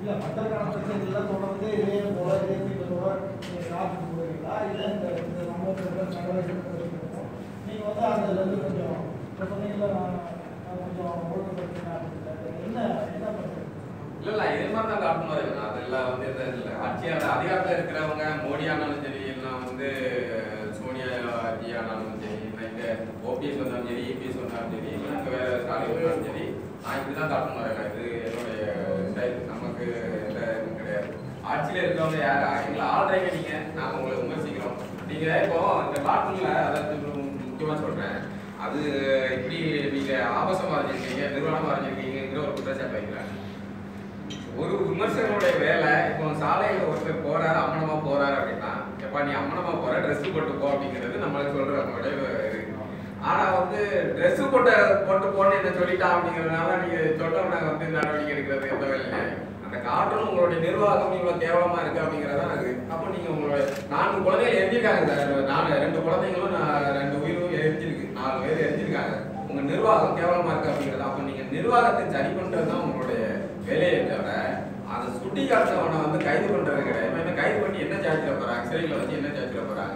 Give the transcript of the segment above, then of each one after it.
இல்ல மக்களுக்கான பிரச்சனைகள்லாம் தொடர்ந்து இதே போல இதே தீர்வோட நீங்க காத்து போகிறீங்களா இல்ல இந்த இந்த சமூகத்தில் நடவடிக்கை நீங்க வந்து அதுல இருந்து கொஞ்சம் இப்ப சொன்னீங்கல்ல நான் நான் கொஞ்சம் ஒழுங்குபடுத்தினேன் அப்படின்னு என்ன என்ன பண்றது இல்ல இல்ல இதே மாதிரி தான் காட்டணும் இருக்கு அதெல்லாம் வந்து எந்த இல்லை ஆட்சியாளர் அதிகாரத்தில் இருக்கிறவங்க மோடி ஆனாலும் சரி இல்லை வந்து சோனியா ஜி ஆனாலும் சரி இல்லை இங்க ஓபிஎஸ் வந்தாலும் சரி இபிஎஸ் வந்தாலும் சரி இல்லை இங்க வேற ஸ்டாலின் வந்தாலும் சரி நான் இப்படி தான் காட்டணும் இருக்கேன் இது என்னுடைய ஸ்டைல் நமக்கு எந்த இதுவும் கிடையாது ஆட்சியில் இருக்கிறவங்க யார் எங்களை ஆள்றீங்க நீங்க நாங்கள் உங்களை விமர்சிக்கிறோம் நீங்க இப்போ இந்த கார்ட்டூன்ல அதாவது முக்கியமா சொல்றேன் அது இப்படி நீங்க ஆபாசமா வரைஞ்சிருக்கீங்க நிர்வாணமா வரைஞ்சிருக்கீங்கிற ஒரு குற்றச்சாட்டு வைக்கிறேன் ஒரு விமர்சகனுடைய வேலை இப்போ சாலையில ஒருத்தர் போறாரு அம்மனமா போறாரு அப்படின்னா எப்பா நீ அம்மனமா போற Dress போட்டு போ அப்படிங்கிறது நம்மளுக்கு சொல்ற நம்மளுடைய இது ஆனா வந்து Dress போட்டு போட்டு போன்னு என்ன சொல்லிட்டான் அப்படிங்கிறதுனால நீங்க சொல்றவங்க வந்து நடவடிக்கை எடுக்கிறது எந்த வேலையில அந்த கார்ட்டூன் உங்களுடைய நிர்வாகம் இவ்வளவு கேவலமா இருக்கு அப்படிங்கறத எனக்கு அப்போ நீங்க உங்களுடைய நான்கு குழந்தைகள் எரிஞ்சிருக்காங்க சார் நாலு ரெண்டு குழந்தைங்களும் நான் ரெண்டு உயிரும் எரிஞ்சிருக்கு நாலு பேர் எரிஞ்சிருக்காங்க உங்க நிர்வாகம் கேவலமா இருக்கு அப்படிங்கிறது அப்போ நீங்க நிர்வாகத்தை சரி பண்றது தான் உங்களுடைய வேலையை தவிர அதை சுட்டி காட்டுறவனை வந்து கைது பண்றது கிடையாது இவன் என்ன கைது பண்ணி என்ன சாத்திர போறாங்க சிறையில் வச்சு என்ன சாத்திர போறாங்க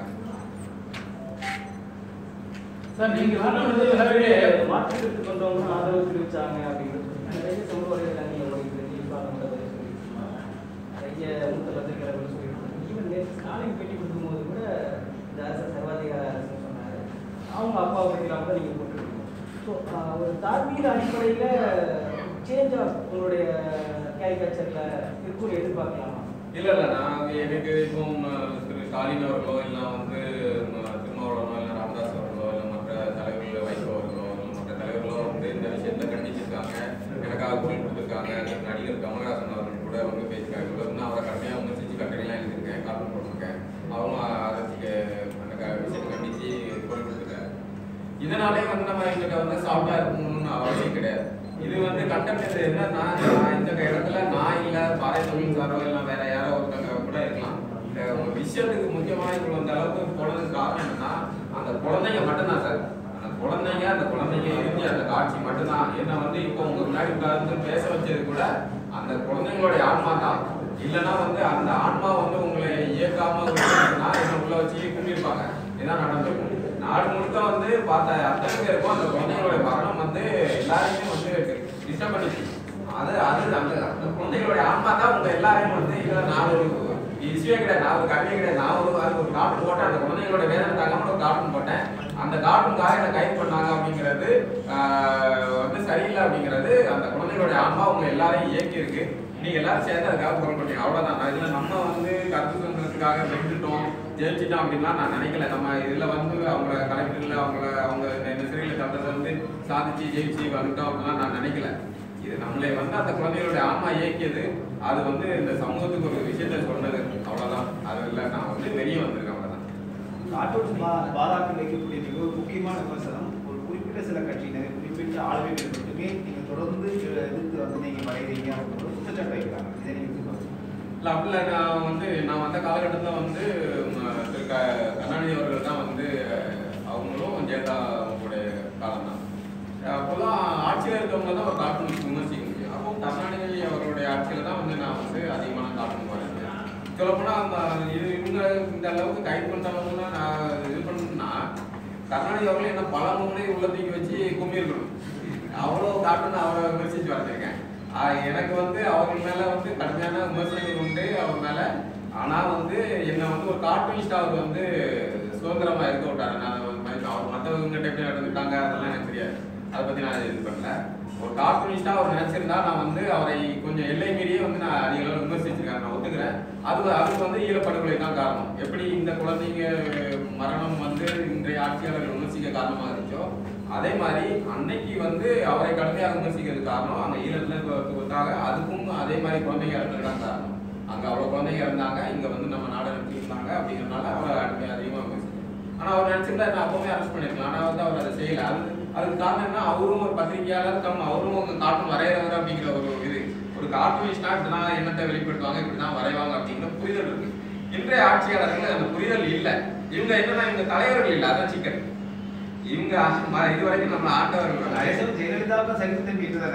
சார் நீங்க வந்து சொன்னது மாற்றத்திற்கு கொண்டவங்க ஆதரவு தெரிவிச்சாங்க அப்படிங்கிறது நிறைய சமூக வலைதளங்கள் நீங்க உங்களுக்கு தெரிவிப்பாங்க நிறைய மூத்த பத்திரிகையாளர்கள் சொல்லியிருக்காங்க ஈவன் நேற்று ஸ்டாலின் பேட்டி கொடுக்கும்போது கூட இந்த அரசு சர்வாதிகார அரசு சொன்னாரு அவங்க அப்பாவை பற்றிலாம் கூட நீங்க போட்டுருக்கீங்க ஸோ ஒரு தார்மீக அடிப்படையில் சேஞ்ச் ஆஃப் உங்களுடைய கேரிகேச்சர்ல இருக்கும்னு எதிர்பார்க்கலாமா இல்ல இல்ல நான் எனக்கு இப்போ ம, திரு ஸ்டாலின் அவர்களோ இல்ல வந்து ம, திருமாவளவனோ இல்ல ராமதாஸ் அவர்களோ இல்ல மற்ற தலைவர்கள் வைகோ அவர்களோ இல்ல மற்ற தலைவர்களோ வந்து இந்த விஷயத்தை கண்டிச்சிருக்காங்க எனக்காக குரல் கொடுத்துருக்காங்க நடிகர் கமலஹாசன் அவர்கள் கூட வந்து பேசியிருக்காங்க இவ்வளவு நான் அவரை கடுமையாக விமர்சிச்சு கட்டுரைலாம் எழுதியிருக்கேன் கார்ட்டூன் போட்டிருக்கேன் அவரும் அரசிக்கு அந்த க- விஷயத்தை கண்டிச்சு குரல் கொடுத்துருக்காரு இதனாலே வந்து நம்ம எங்கிட்ட வந்து சாஃப்டா இருக்கணும்னு அவசியம் கிடையாது இது வந்து கண்டென்ட் என்ன நான் நான் இந்த இடத்துல நான் இல்ல பாறை தொழில் சாரோ இல்ல வேற யாரோ ஒருத்தங்க கூட இருக்கலாம் இந்த ஒரு விஷயத்துக்கு முக்கியமா இவ்வளவு இந்த அளவுக்கு போனதுக்கு காரணம் என்னன்னா அந்த குழந்தைங்க மட்டும்தான் சார் அந்த குழந்தைங்க அந்த குழந்தைங்க இருந்து அந்த காட்சி மட்டும்தான் என்ன வந்து இப்போ உங்க முன்னாடி உட்கார்ந்து பேச வச்சது கூட அந்த குழந்தைங்களுடைய ஆன்மா தான் இல்லைன்னா வந்து அந்த ஆன்மா வந்து உங்களை இயக்காம விட்டுருந்துச்சுன்னா என்ன உள்ள வச்சு கும்பிருப்பாங்க இதான் நடந்திருக்கும் நாடு முழுக்க வந்து பார்த்த அத்தனை பேருக்கும் அந்த குழந்தைங்களுடைய மரணம் வந்து எல்லாரையுமே வந்து டிஸ்டர்ப் பண்ணிச்சு அது அது அந்த அந்த குழந்தைகளுடைய ஆன்மா தான் உங்க எல்லாரையும் வந்து இல்ல நான் ஒரு விஷயம் கிடையாது நான் ஒரு கல்வி கிடையாது நான் ஒரு அது ஒரு கார்ட்டூன் போட்டேன் அந்த குழந்தைங்களோட வேதனை தாங்காம ஒரு கார்ட்டூன் போட்டேன் அந்த கார்ட்டூனுக்காக என்ன கைது பண்ணாங்க அப்படிங்கிறது ஆஹ், வந்து சரியில்லை அப்படிங்கிறது அந்த குழந்தைகளுடைய ஆன்மா உங்க எல்லாரையும் இயக்கி இருக்கு நீங்க எல்லாரும் சேர்ந்து அதுக்காக குரல் பண்ணீங்க அவ்வளவுதான் நான் இதுல நம்ம வந்து கருத்து சுதந்திரத்துக்காக வென்றுட்டோம் ஜெயிச்சிட்டோம் அப்படின்னா நான் நினைக்கல நம்ம இதுல வந்து அவங்க கலெக்டர்ல அவங்கள அவங்க இந்த சிறையில் தண்டத்தை வந்து சாதிச்சு ஜெயிச்சு வந்துட்டோம் அப்படிலாம் நான் நினைக்கல இது நம்மளை வந்து அந்த குழந்தைகளுடைய ஆன்மா இயக்கியது அது வந்து இந்த சமூகத்துக்கு ஒரு விஷயத்த சொன்னது அவ்வளவுதான் அது இல்லை நான் வந்து வெளியே வந்திருக்கேன் அவ்வளவுதான் கார்ட்டூன் பா- பாராட்டு வைக்கக்கூடிய மிக ஒரு முக்கியமான விமர்சனம் ஒரு குறிப்பிட்ட சில கட்சியினர் குறிப்பிட்ட ஆளுமைகள் மட்டுமே நீங்க தொடர்ந்து எதிர்த்து வந்து நீங்க வரைகிறீங்க அப்படின்னு ஒரு குற்றச்சாட்டு வைக்கிறாங்க இதை நீங்க எப்படி பார்க்கறீங்க? இல்ல அப்படில நான் வந்து நான் வந்த காலகட்டத்தில் வந்து ம, திரு க கருணாநிதி அவர்கள் தான் வந்து அவங்களும் ஜெயலலிதா அவங்களுடைய காலம் தான் அப்போதான் ஆட்சியில் இருக்கவங்க தான் ஒரு கார்ட்டூன் விமர்சிக்க முடியும் அப்போ கருணாநிதி அவர்களுடைய ஆட்சியில் தான் வந்து நான் வந்து அதிகமான கார்ட்டூன் வரைஞ்சேன் சொல்லப்போனால் அந்த இது இவங்க இந்த அளவுக்கு கைது பண்ணுறவங்களாம் நான் இது பண்ணணும்னா கருணாநிதி அவர்கள் என்ன பல முறை உள்ளத்துக்கு வச்சு கும்பியிருக்கணும் அவ்வளோ கார்ட்டூன் அவரை விமர்சிச்சு வரைஞ்சிருக்கேன் ஆஹ் எனக்கு வந்து அவர்கள் மேல வந்து கடுமையான விமர்சனங்கள் உண்டு அவர் மேல ஆனா வந்து என்ன வந்து ஒரு கார்ட்டூனிஸ்ட் அவர் வந்து சுதந்திரமா இருக்க விட்டாரு நான் ஒரு மாதிரி அவர் மற்றவங்க எப்படி நடந்துட்டாங்க அதெல்லாம் எனக்கு தெரியாது அதை பத்தி நான் இது பண்ணல ஒரு கார்ட்டூனிஸ்டா அவர் நினைச்சிருந்தா நான் வந்து அவரை கொஞ்சம் எல்லை மீறியே வந்து நான் அதிக அளவு விமர்சிச்சிருக்கேன் நான் ஒத்துக்கிறேன் அது அதுக்கு வந்து ஈழப்படுகொலை தான் காரணம் எப்படி இந்த குழந்தைங்க மரணம் வந்து இன்றைய ஆட்சியாளர்கள் விமர்சிக்க காரணமாக இருந்துச்சோ அதே மாதிரி அன்னைக்கு வந்து அவரை கடுமையாக விமர்சிக்கிறது காரணம் அங்க ஈழத்துக்காக அதுக்கும் அதே மாதிரி குழந்தைங்க இறந்தது தான் காரணம் அங்க அவ்வளவு குழந்தைங்க இருந்தாங்க இங்க வந்து நம்ம நாடு இருந்தாங்க அப்படிங்கறதுனால அவரை அடிமை அதிகமா விமர்சிக்கிறோம் ஆனா அவர் நினைச்சிருந்தா நான் அப்பவே அரெஸ்ட் பண்ணிருக்கலாம் ஆனா வந்து அவர் அதை செய்யல அது அதுக்கு காரணம் என்ன அவரும் ஒரு பத்திரிகையாளர் கம் அவரும் ஒரு கார்ட்டூன் வரைகிறவர் அப்படிங்கிற ஒரு இது ஒரு கார்ட்டூனிஸ்டா இப்படிதான் எண்ணத்தை வெளிப்படுத்துவாங்க இப்படிதான் வரைவாங்க அப்படிங்கிற புரிதல் இருக்கு இன்றைய ஆட்சியாளர்கள் அந்த புரிதல் இல்ல இவங்க என்னன்னா இவங்க தலைவர்கள் இல்ல அதான் சிக்கல் இவங்க ம- இது வரைக்கும் நம்ம ஆண்டவர்கள் அரசும் ஜெயலலிதாவுக்கு சரித்திரம் மீட்டு தானே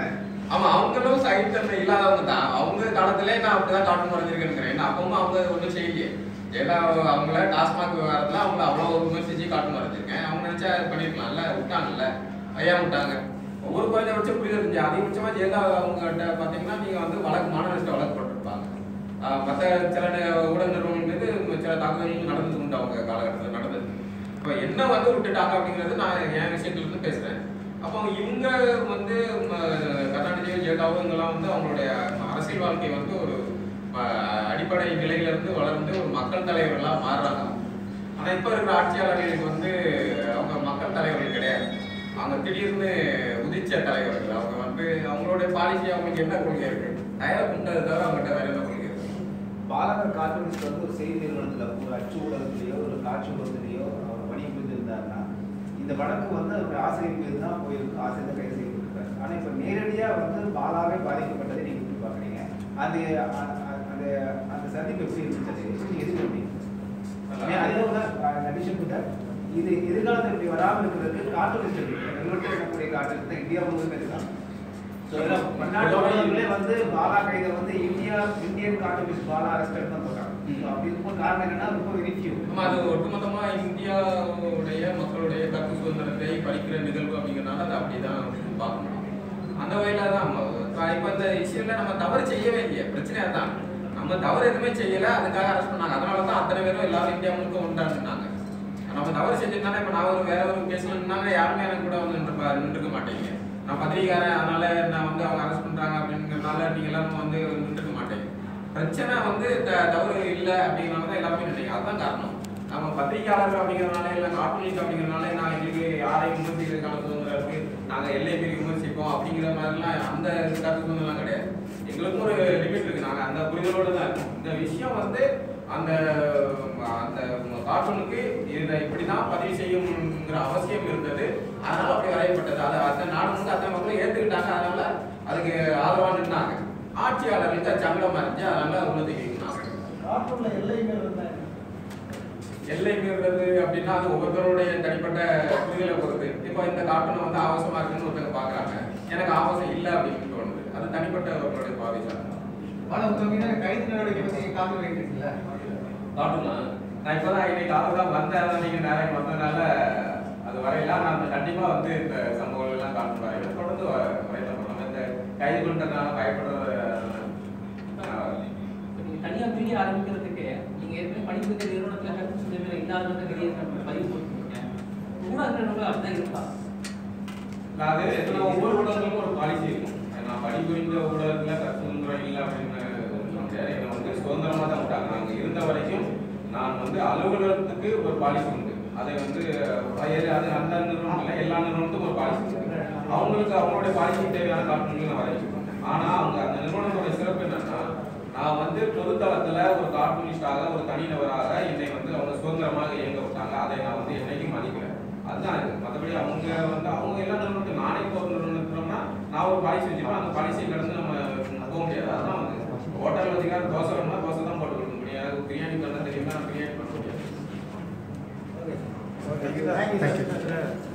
ஆமா அவங்களும் சகித்தன்மை இல்லாதவங்க தான் அவங்க காலத்திலே நான் அப்படிதான் காட்டன் வரைஞ்சிருக்கேன் ஏன்னா அப்பவும் அவங்க ஒன்றும் செய்யலையே ஏன்னா அவங்கள டாஸ்மாக் விவகாரத்துல அவங்கள அவ்வளோ விமர்சிச்சு காட்டன் வரைஞ்சிருக்கேன் அவங்க நினைச்சா இது பண்ணிருக்கலாம்ல விட்டாங்கல்ல ஐயா விட்டாங்க ஒவ்வொரு குறைஞ்சபட்சம் புரிதல் இருந்துச்சு அதிகபட்சமா ஜெயலலிதா அவங்ககிட்ட பார்த்தீங்கன்னா நீங்க வந்து வழக்கு மாநகரத்தில் வழக்கு போட்டிருப்பாங்க ஆஹ் மத்த சில நி- ஊடக நிறுவனங்கள் மீது சில தாக்குதல்கள் நடந்தது உண்டு அவங்க காலகட்டத்தில் நடந்தது இப்போ என்ன வந்து விட்டுட்டாங்க அப்படிங்கிறது நான் என் விஷயத்துல இருந்து பேசுறேன் அப்போ இவங்க வந்து ம, கருணாநிதியோ ஜெயலலிதாவோ இவங்கெல்லாம் வந்து அவங்களுடைய அரசியல் வாழ்க்கை வந்து ஒரு ம, அடிப்படை நிலையில இருந்து வளர்ந்து ஒரு மக்கள் தலைவர்களா மாறுறாங்க ஆனா இப்ப இருக்கிற ஆட்சியாளர்களுக்கு வந்து அவங்க மக்கள் தலைவர்கள் கிடையாது அவங்க திடீர்னு உதிச்ச தலைவர்கள் அவங்க வந்து அவங்களுடைய பாலிசி அவங்களுக்கு என்ன கொள்கை இருக்கு டயரை குண்டது தவிர அவங்ககிட்ட வேற என்ன கொள்கை இருக்கு பாலகர் கார்ட்டூனிஸ்ட் வந்து ஒரு செய்தி நிறுவனத்துல ஒரு அச்சு ஊடகத்திலேயோ ஒரு காட்சி ஊடகத்திலேயோ அவர் பணி புரிந்திருந்தாருன்னா இந்த வழக்கு வந்து அவர் ஆசிரியர் மீது தான் போயிருக்கு ஆசிரியர் தான் கைது செய்யப்பட்டிருக்காரு ஆனா இப்ப நேரடியா வந்து பாலாவே பாதிக்கப்பட்டதை நீங்க எப்படி பாக்குறீங்க அந்த அ- அ- அந்த அந்த சந்திப்பு எப்படி இருந்துச்சு நீங்க எதிர்கொண்டீங்க அதே போல நடிஷன் கூட இது எதிர்காலத்தில் இப்படி வராமல் இருக்கிறதுக்கு கார்ட்டூனிஸ்ட் இருக்கு வெளிநாட்டில் இருக்கக்கூடிய கார்ட்டூனிஸ்ட் தான் இந்தியா முழுக்க இருக்காங்க So, இதுல பன்னாட்டு ஊடகங்களே வந்து பாலா கைதை வந்து India Indian cartoonist Bala arrest தான் போட்டாங்க So, அப்படி இருக்கும் காரணம் என்னன்னா ரொம்ப வெரி few. ஆமா அது ஒட்டுமொத்தமா இந்தியாவுடைய மக்களுடைய கருத்து சுதந்திரத்தை பறிக்கிற நிகழ்வு அப்படிங்கிறனால அதை அப்படிதான் பார்க்க முடியும் அந்த வகையில தான் நம்ம இப்ப இந்த இஷ்யூல நம்ம தவறு செய்யவே இல்லையே பிரச்சனை அதான் நம்ம தவறு எதுவுமே செய்யல அதுக்காக அரெஸ்ட் பண்ணாங்க அதனால தான் அத்தனை பேரும் எல்லாரும் இந்தியா முழுக்க உண்டாருந்தாங்க நம்ம தவறு செஞ்சிருந்தானே இப்ப நான் ஒரு வேற ஒரு கேஸ்ல நின்னாங்க யாருமே எனக்கு கூட வந்து நின்று நின்றுக்க மாட்டீங்க நான் பத்திரிகாரன் அதனால நான் வந்து அவங்க அரெஸ்ட் பண்றாங்க அப்படிங்கறதுனால நீங்க எல்லாரும் வந்து நின்றுக்க மாட்டீங்க பிரச்சனை வந்து த- தவறு இல்லை அப்படிங்கிறனால தான் எல்லாருமே நினைக்கிறீங்க அதுதான் காரணம் நம்ம பத்திரிகையாளர்கள் அப்படிங்கிறனால இல்லை கார்ட்டூனிஸ்ட் அப்படிங்கிறனால நான் எங்களுக்கு யாரையும் விமர்சிக்கிறதுக்கான சுதந்திரம் இருக்கு நாங்க எல்லை மீறி விமர்சிப்போம் அப்படிங்கிற மாதிரிலாம் அந்த கருத்து சுதந்திரம்லாம் கிடையாது எங்களுக்கும் ஒரு லிமிட் இருக்கு நாங்க அந்த புரிதலோட தான் இருக்கோம் இந்த விஷயம் வந்து அந்த அந்த கார்ட்டூனுக்கு இதை இப்படி தான் பதிவு செய்யணுங்கிற அவசியம் இருந்தது அதனால அப்படி வரையப்பட்டது அதை அந்த நாடு முழுக்க அத்தனை மக்களும் ஏற்றுக்கிட்டாங்க அதனால அதுக்கு ஆதரவாக நின்னாங்க ஆட்சியாளர்களுக்கு அது சங்கடமா இருந்துச்சு அதனால உள்ளதுக்கு கார்ட்டூன்ல எல்லைங்கிறது என்ன எல்லை மீறுறது அப்படின்னா அது ஒவ்வொருத்தருடைய தனிப்பட்ட புரிதலை பொறுத்து இப்போ இந்த கார்ட்டூன் வந்து ஆபாசமா இருக்குன்னு ஒருத்தங்க பாக்குறாங்க எனக்கு ஆபாசம் இல்லை அப்படின்னு தோணுது அது தனிப்பட்ட ஒருத்தருடைய பாதை சார்ந்தது ஆனா உங்க கைது நடவடிக்கை பத்தி காப்பி வைக்கிறீங்களா காட்டுமா நான் இப்பதான் இன்னைக்கு காலை தான் வந்தேன் அதான் நீங்க நேரம் வந்ததுனால அது வரையில நான் அந்த கண்டிப்பா வந்து இந்த சம்பவங்கள் எல்லாம் காட்டு வரையில தொடர்ந்து வ- வரையில பண்ணலாம் இந்த கைது பண்றதுனால பயப்படுறது அஹ், நீங்க தனியா பிரிய ஆரம்பிக்கிறதுக்கு நீங்க ஏற்கனவே படிப்புக்கு நிறுவனத்துல கருத்து சுதந்திரம் இல்லாதவங்க நிறைய பதிவு போட்டுருக்கீங்க ஊடகங்கள் அப்படிதான் இருக்கா நான் அது எத்தனை ஒவ்வொரு ஊடகங்களுக்கும் ஒரு பாலிசி இருக்கும் நான் பணிபுரிந்த ஊடகத்துல கருத்து சுதந்திரம் இல்லை அப்படின்னு சொல்ல முடியாது என்னை வந்து சுதந்திரமா தான் விட்டாங்க நாங்க இருந்த வரைக்கும் நான் வந்து அலுவலகத்துக்கு ஒரு பாலிசி உண்டு அதை வந்து அது அது அந்த நிறுவனம் இல்லை எல்லா நிறுவனத்துக்கும் ஒரு பாலிசி உண்டு அவங்களுக்கு அவங்களுடைய பாலிசிக்கு தேவையான காரணங்களை நான் வரைச்சிருக்கேன் ஆனா அவங்க அந்த நிறுவனத்தோட சிறப்பு என்னன்னா நான் வந்து பொதுத்தளத்துல ஒரு கார்ட்டூனிஸ்டாக ஒரு தனிநபராக என்னை வந்து அவங்க சுதந்திரமாக இயங்க விட்டாங்க அதை நான் வந்து என்னைக்கும் மதிக்கிறேன் அதுதான் இது மற்றபடி அவங்க வந்து அவங்க எல்லா நிறுவனத்துக்கும் நானே இப்போ ஒரு நிறுவனத்துலன்னா நான் ஒரு பாலிசி வச்சிருப்பேன் அந்த பாலிசியை கடந்து நம்ம போக முடியாது அதுதான் வந்து ஹோட்டல் வச்சுக்கார தோசை வேணும்னா தோசை தான் போட்டு கொடுக்க முடியாது பிரியாணி பண்ண தெரியுமா பிரியாணி பண்ண முடியாது ஓகே தேங்க்யூ தேங்க்யூ